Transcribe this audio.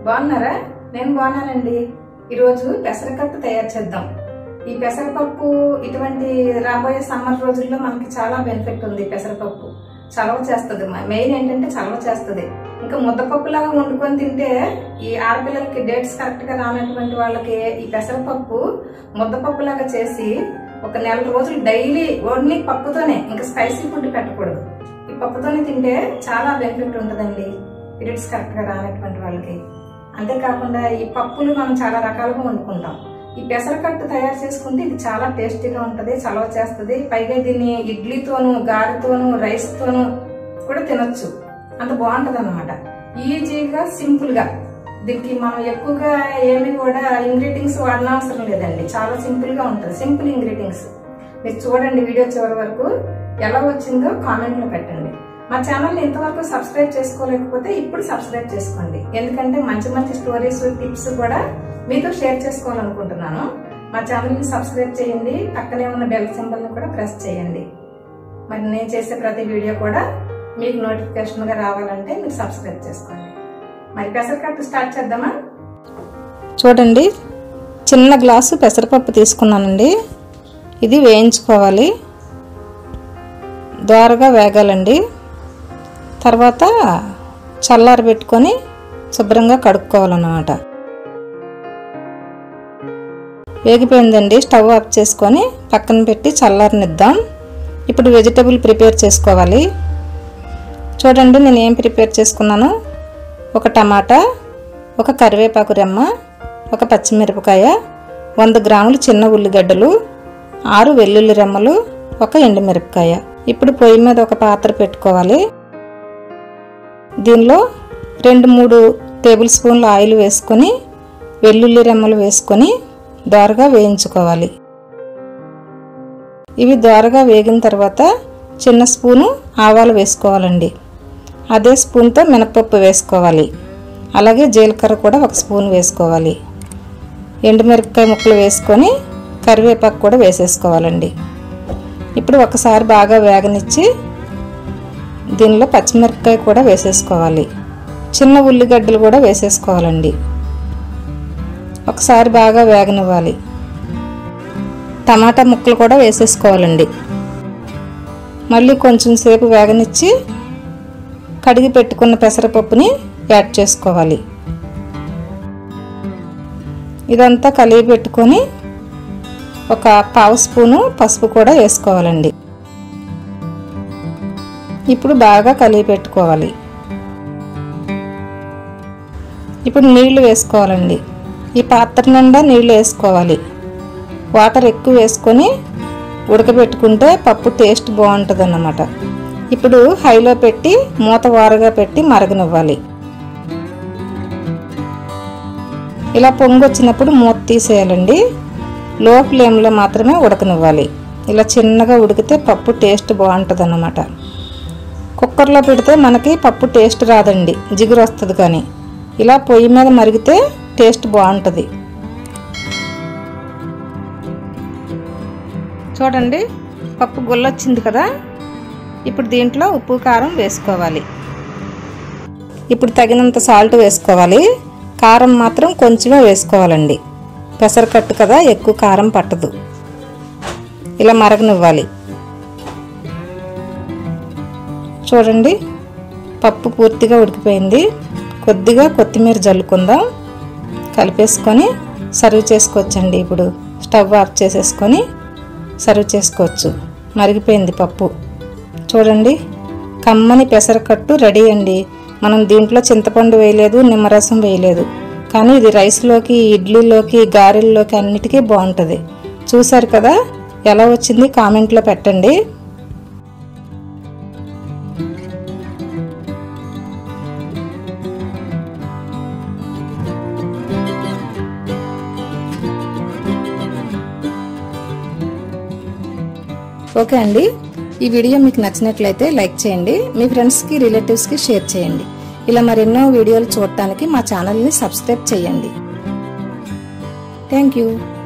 బాగున్నారా నేను బాగున్నానండి ఈరోజు పెసరకట్టు తయారు చేద్దాం ఈ పెసరపప్పు ఇటువంటి రాబోయే సమ్మర్ రోజుల్లో మనకి చాలా బెనిఫిట్ ఉంది ఈ పెసరపప్పు చలవ చేస్తుంది మెయిన్ ఏంటంటే చలవ చేస్తుంది ఇంకా ముద్దపప్పు లాగా వండుకొని తింటే ఈ ఆడపిల్లలకి డేట్స్ కరెక్ట్ గా రానటువంటి వాళ్ళకి ఈ పెసరపప్పు ముద్దపప్పు లాగా చేసి ఒక నెల రోజులు డైలీ ఓన్లీ పప్పుతోనే ఇంకా స్పైసీ ఫుడ్ పెట్టకూడదు ఈ పప్పుతోనే తింటే చాలా బెనిఫిట్ ఉంటుందండి పీరియడ్స్ కరెక్ట్ గా రానటువంటి వాళ్ళకి అంతేకాకుండా ఈ పప్పులు మనం చాలా రకాలుగా వండుకుంటాం ఈ పెసరకట్టు తయారు చేసుకుంటే ఇది చాలా టేస్టీగా ఉంటది చలవ చేస్తుంది పైగా దీన్ని ఇడ్లీతోను గారెతోను రైస్ తోను కూడా తినొచ్చు అంత బాగుంటది అనమాట ఈజీగా సింపుల్ గా దీనికి మనం ఎక్కువగా ఏమి కూడా ఇంగ్రీడియంట్స్ వాడనవసరం లేదండి చాలా సింపుల్ గా ఉంటుంది సింపుల్ ఇంగ్రీడియంట్స్ మీరు చూడండి వీడియో చివరి వరకు ఎలా వచ్చిందో కామెంట్ లో పెట్టండి మా ఛానల్ ఇంతవరకు సబ్స్క్రైబ్ చేసుకోలేకపోతే ఇప్పుడు సబ్స్క్రైబ్ చేసుకోండి ఎందుకంటే మంచి మంచి స్టోరీస్ టిప్స్ కూడా మీతో షేర్ చేసుకోవాలనుకుంటున్నాను మా ఛానల్ ని సబ్స్క్రైబ్ చేయండి పక్కనే ఉన్న బెల్ సింబల్ ని కూడా ప్రెస్ చేయండి మరి నేను చేసే ప్రతి వీడియో కూడా మీకు నోటిఫికేషన్ గా రావాలంటే మీరు సబ్స్క్రైబ్ చేసుకోండి మరి పెసరకట్టు స్టార్ట్ చేద్దామా చూడండి చిన్న గ్లాసు పెసరపప్పు తీసుకున్నానండి ఇది వేయించుకోవాలి ద్వారగా వేగాలండి తర్వాత చల్లారి పెట్టుకొని శుభ్రంగా కడుక్కోవాలన్నమాట వేగిపోయిందండి స్టవ్ ఆఫ్ చేసుకొని పక్కన పెట్టి చల్లారనిద్దాం ఇప్పుడు వెజిటబుల్ ప్రిపేర్ చేసుకోవాలి చూడండి నేను ఏం ప్రిపేర్ చేసుకున్నాను ఒక టమాటా ఒక కరివేపాకు రెమ్మ ఒక పచ్చిమిరపకాయ వంద గ్రాములు చిన్న ఉల్లిగడ్డలు ఆరు వెల్లుల్లి రెమ్మలు ఒక ఎండుమిరపకాయ ఇప్పుడు పొయ్యి మీద ఒక పాత్ర పెట్టుకోవాలి దీనిలో రెండు మూడు టేబుల్ స్పూన్ల ఆయిల్ వేసుకొని వెల్లుల్లి రెమ్మలు వేసుకొని దోరగా వేయించుకోవాలి ఇవి దోరగా వేగిన తర్వాత చిన్న స్పూను ఆవాలు వేసుకోవాలండి అదే స్పూన్తో మినపప్పు వేసుకోవాలి అలాగే జీలకర్ర కూడా ఒక స్పూన్ వేసుకోవాలి ఎండుమిరపకాయ ముక్కలు వేసుకొని కరివేపాకు కూడా వేసేసుకోవాలండి ఇప్పుడు ఒకసారి బాగా వేగనిచ్చి దీనిలో పచ్చిమిరపకాయ కూడా వేసేసుకోవాలి చిన్న ఉల్లిగడ్డలు కూడా వేసేసుకోవాలండి ఒకసారి బాగా వేగనివ్వాలి టమాటా ముక్కలు కూడా వేసేసుకోవాలండి మళ్ళీ కొంచెం సేపు వేగనిచ్చి కడిగి పెట్టుకున్న పెసరపప్పుని యాడ్ చేసుకోవాలి ఇదంతా కలిగి పెట్టుకొని ఒక పావు స్పూను పసుపు కూడా వేసుకోవాలండి ఇప్పుడు బాగా కలిగి పెట్టుకోవాలి ఇప్పుడు నీళ్లు వేసుకోవాలండి ఈ పాత్ర నిండా నీళ్లు వేసుకోవాలి వాటర్ ఎక్కువ వేసుకొని ఉడకబెట్టుకుంటే పప్పు టేస్ట్ బాగుంటుంది అన్నమాట ఇప్పుడు హైలో పెట్టి మూత వారుగా పెట్టి మరగనివ్వాలి ఇలా పొంగు వచ్చినప్పుడు మూత తీసేయాలండి లో ఫ్లేమ్లో మాత్రమే ఉడకనివ్వాలి ఇలా చిన్నగా ఉడికితే పప్పు టేస్ట్ బాగుంటుంది అన్నమాట కుక్కర్లో పెడితే మనకి పప్పు టేస్ట్ రాదండి జిగురు వస్తుంది కానీ ఇలా పొయ్యి మీద మరిగితే టేస్ట్ బాగుంటుంది చూడండి పప్పు గుల్లొచ్చింది కదా ఇప్పుడు దీంట్లో ఉప్పు కారం వేసుకోవాలి ఇప్పుడు తగినంత సాల్ట్ వేసుకోవాలి కారం మాత్రం కొంచెమే వేసుకోవాలండి పెసరకట్టు కదా ఎక్కువ కారం పట్టదు ఇలా మరగనివ్వాలి చూడండి పప్పు పూర్తిగా ఉడికిపోయింది కొద్దిగా కొత్తిమీర జల్లుకుందాం కలిపేసుకొని సర్వ్ చేసుకోవచ్చండి ఇప్పుడు స్టవ్ ఆఫ్ చేసేసుకొని సర్వ్ చేసుకోవచ్చు మరిగిపోయింది పప్పు చూడండి కమ్మని పెసరకట్టు రెడీ అండి మనం దీంట్లో చింతపండు వేయలేదు నిమ్మరసం వేయలేదు కానీ ఇది రైస్లోకి ఇడ్లీలోకి గారెల్లోకి అన్నిటికీ బాగుంటుంది చూసారు కదా ఎలా వచ్చింది కామెంట్లో పెట్టండి ఓకే అండి ఈ వీడియో మీకు నచ్చినట్లయితే లైక్ చేయండి మీ ఫ్రెండ్స్కి రిలేటివ్స్కి షేర్ చేయండి ఇలా మరెన్నో వీడియోలు చూడటానికి మా ఛానల్ని సబ్స్క్రైబ్ చేయండి థ్యాంక్ యూ